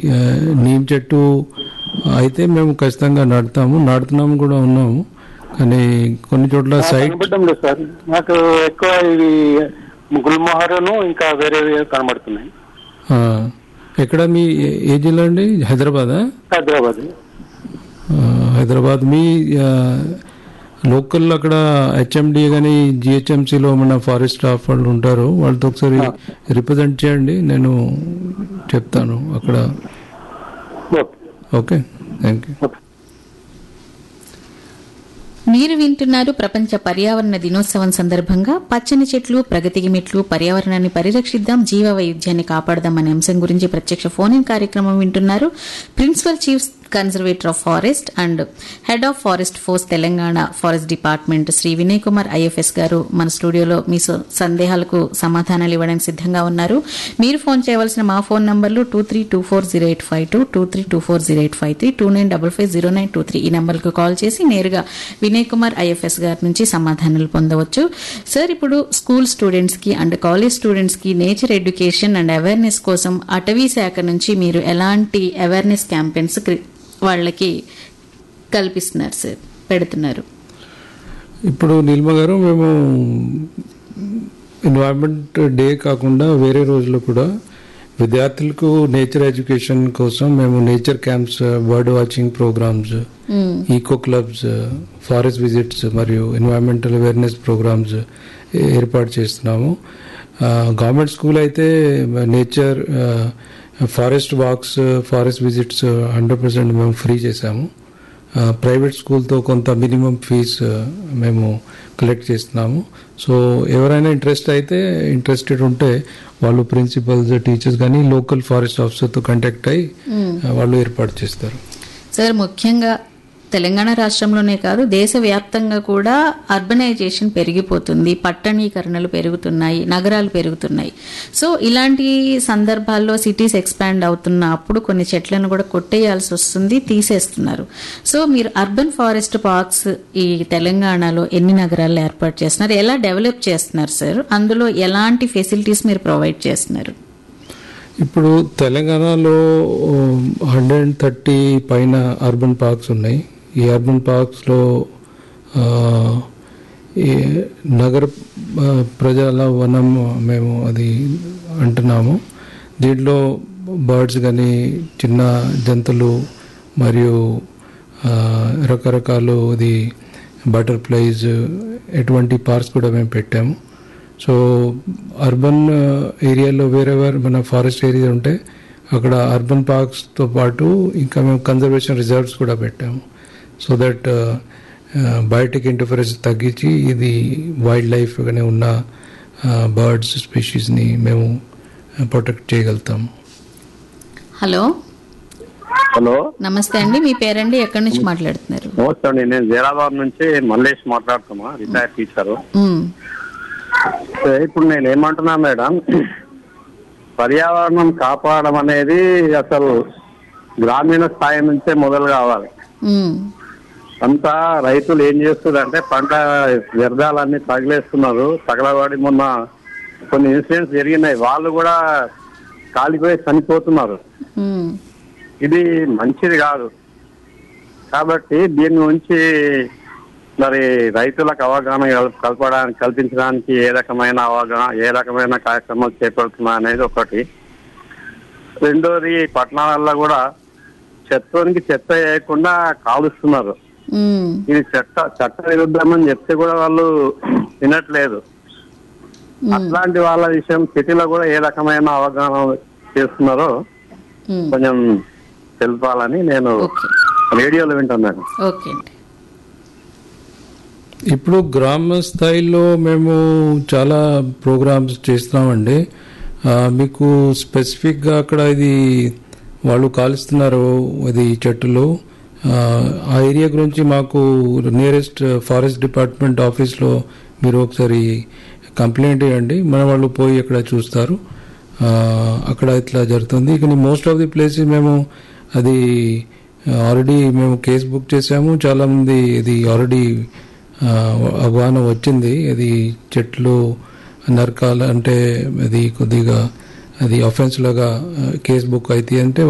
ఆ, నీమ్ చెట్టు అయితే మేము ఖచ్చితంగా నాటుతాము నాటుతున్నాము కూడా ఉన్నాము కానీ కొన్ని చోట్ల సైట్ కనబడడం లేదు సార్ నాకు ఎక్కువ ఇవి గుల్మోహరను ఇంకా వేరే కనబడుతున్నాయి ఆ, ఎక్కడ మీ ఏ- ఏ జిల్లా అండి హైదరాబాదా హైదరాబాద్ ఆ, హైదరాబాద్ మీ ఆ, లోకల్ అక్కడ హెచ్ఎండి కానీ జిహెచ్ఎంసీలో మన ఫారెస్ట్ స్టాఫ్ వాళ్ళు ఉంటారు వాళ్ళతో ఒకసారి రిప్రజెంట్ చేయండి నేను చెప్తాను అక్కడ okay okay thank you okay మీరు వింటున్నారు ప్రపంచ పర్యావరణ దినోత్సవం సందర్భంగా పచ్చని చెట్లు ప్రగతికి మెట్లు పర్యావరణాన్ని పరిరక్షిద్దాం జీవ వైవిధ్యాన్ని కాపాడదాం అనే అంశం గురించి ప్రత్యక్ష ఫోన్ ఇన్ కార్యక్రమం వింటున్నారు principal chief conservator of forest and head of forest force Telangana forest department Shri Vinay Kumar IFS garu మన స్టూడియోలో మీ స- సందేహాలకు సమాధానాలు ఇవ్వడానికి సిద్ధంగా ఉన్నారు మీరు ఫోన్ చేయవలసిన మా ఫోన్ నంబర్లు two three two four zero eight five two two three two four zero eight five three two nine double five zero nine two three ఈ నంబర్కు కాల్ చేసి నేరుగా వినయ్ కుమార్ ఐఎఫ్ఎస్ గారి నుంచి సమాధానాలు పొందవచ్చు సార్ ఇప్పుడు స్కూల్ స్టూడెంట్స్ కి అండ్ కాలేజ్ స్టూడెంట్స్ కి నేచర్ ఎడ్యుకేషన్ అండ్ అవేర్నెస్ కోసం అటవీ శాఖ నుంచి మీరు ఎలాంటి అవేర్నెస్ క్యాంపెయిన్స్ వాళ్ళకి కల్పిస్తున్నారు సార్ పెడుతున్నారు ఇప్పుడు నీల్మ గారు మేము ఎన్వైరన్మెంట్ డే కాకుండా వేరే రోజుల్లో కూడా విద్యార్థులకు నేచర్ ఎడ్యుకేషన్ కోసం మేము nature camps bird watching programmes eco clubs forest visits మరియు ఎన్వైరన్మెంటల్ అవేర్నెస్ ప్రోగ్రామ్స్ ఏర్పాటు చేస్తున్నాము గవర్నమెంట్ స్కూల్ అయితే nature forest walks forest visits hundred percent మేము ఫ్రీ చేశాము ప్రైవేట్ స్కూల్తో కొంత మినిమం ఫీజ్ మేము కలెక్ట్ చేస్తున్నాము సో ఎవరైనా ఇంట్రెస్ట్ అయితే ఇంట్రెస్టెడ్ ఉంటే వాళ్ళు ప్రిన్సిపల్స్ టీచర్స్ కానీ లోకల్ ఫారెస్ట్ ఆఫీసర్తో కాంటాక్ట్ అయ్యి ఆ, వాళ్ళు ఏర్పాటు చేస్తారు సార్ ముఖ్యంగా తెలంగాణ రాష్ట్రంలోనే కాదు దేశవ్యాప్తంగా కూడా అర్బనైజేషన్ పెరిగిపోతుంది పట్టణీకరణలు పెరుగుతున్నాయి నగరాలు పెరుగుతున్నాయి సో ఇలాంటి సందర్భాల్లో సిటీస్ ఎక్స్పాండ్ అవుతున్న అప్పుడు కొన్ని చెట్లను కూడా కొట్టేయాల్సి వస్తుంది తీసేస్తున్నారు సో మీరు అర్బన్ ఫారెస్ట్ పార్క్స్ ఈ తెలంగాణలో ఎన్ని నగరాల్లో ఏర్పాటు చేస్తున్నారు ఎలా డెవలప్ చేస్తున్నారు సార్ అందులో ఎలాంటి ఫెసిలిటీస్ మీరు ప్రొవైడ్ చేస్తున్నారు ఇప్పుడు తెలంగాణలో హండ్రెడ్ అండ్ థర్టీ పైన అర్బన్ పార్క్స్ ఉన్నాయి ఈ అర్బన్ పార్క్స్లో ఆ, ఈ నగర ఆ, ప్రజల వనం మేము అది అంటున్నాము దీంట్లో బర్డ్స్ కానీ చిన్న జంతువులు మరియు ఆ, రకరకాలు ఇది బటర్ఫ్లైస్ ఎటువంటి పార్క్స్ కూడా మేము పెట్టాము సో అర్బన్ ఏరియాలో వేరెవర్ మన ఫారెస్ట్ ఏరియా ఉంటే అక్కడ అర్బన్ పార్క్స్తో పాటు ఇంకా మేము కన్జర్వేషన్ రిజర్వ్స్ కూడా పెట్టాము సో దట్ బయోటిక్ ఇంటర్ఫరెన్స్ తగ్గించి ఇది వైల్డ్ లైఫ్గానే ఉన్న బర్డ్స్ స్పీషీస్ని మేము ప్రొటెక్ట్ చేయగలుగుతాము హలో హలో నమస్తే అండి మీ పేరండి ఎక్కడి నుంచి మాట్లాడుతున్నారు నమస్తే అండి నేను జీరాబాద్ నుంచి మల్లేష్ మాట్లాడుతున్నా రిటైర్ టీచర్ ఉమ్, ఇప్పుడు నేను ఏమంటున్నా మేడం పర్యావరణం కాపాడడం అనేది అసలు గ్రామీణ స్థాయి నుంచే మొదలు కావాలి ఉమ్, అంతా రైతులు ఏం చేస్తున్నారంటే పంట వ్యర్థాలన్నీ తగిలేస్తున్నారు తగలబడి మొన్న కొన్ని ఇన్సిడెంట్స్ జరిగినాయి వాళ్ళు కూడా కాలిపోయి చనిపోతున్నారు ఉమ్, ఇది మంచిది కాదు కాబట్టి దీని నుంచి మరి రైతులకు అవగాహన కల్- కల్పడానికి కల్పించడానికి ఏ రకమైన అవగాహన ఏ రకమైన కార్యక్రమాలు చేపడుతున్నా అనేది ఒకటి రెండోది పట్టణాలలో కూడా చెత్తనికి చెత్త వేయకుండా కాలుస్తున్నారు ఉమ్, ఇది చట్ట చట్ట విరుద్ధమని చెప్తే కూడా వాళ్ళు వినట్లేదు అట్లాంటి వాళ్ళ విషయం సిటీలో కూడా ఏ రకమైన అవగాహన చేస్తున్నారో ఉమ్. కొంచెం తెలపాలని నేను ఓకే రేడియోలో వింటున్నాను ఓకే అండి ఇప్పుడు గ్రామ స్థాయిలో మేము చాలా ప్రోగ్రామ్స్ చేస్తున్నామండి ఆ, మీకు స్పెసిఫిక్గా అక్కడ ఇది వాళ్ళు కాలుస్తున్నారు ఇది చెట్టులు ఆ, ఆ ఏరియా గురించి మాకు నియరెస్ట్ ఫారెస్ట్ డిపార్ట్మెంట్ ఆఫీస్లో మీరు ఒకసారి కంప్లైంట్ ఇవ్వండి మన వాళ్ళు పోయి అక్కడ చూస్తారు ఆ, అక్కడ ఇట్లా జరుగుతుంది కానీ మోస్ట్ ఆఫ్ ది ప్లేసెస్ మేము అది ఆల్రెడీ మేము కేసు బుక్ చేసాము చాలా మంది ఇది ఆల్రెడీ అవగాహన వచ్చింది ఇది చెట్లు నరకాల అంటే అది కొద్దిగా అది అఫెన్స్ లాగా కేసు బుక్ అయితే అంటే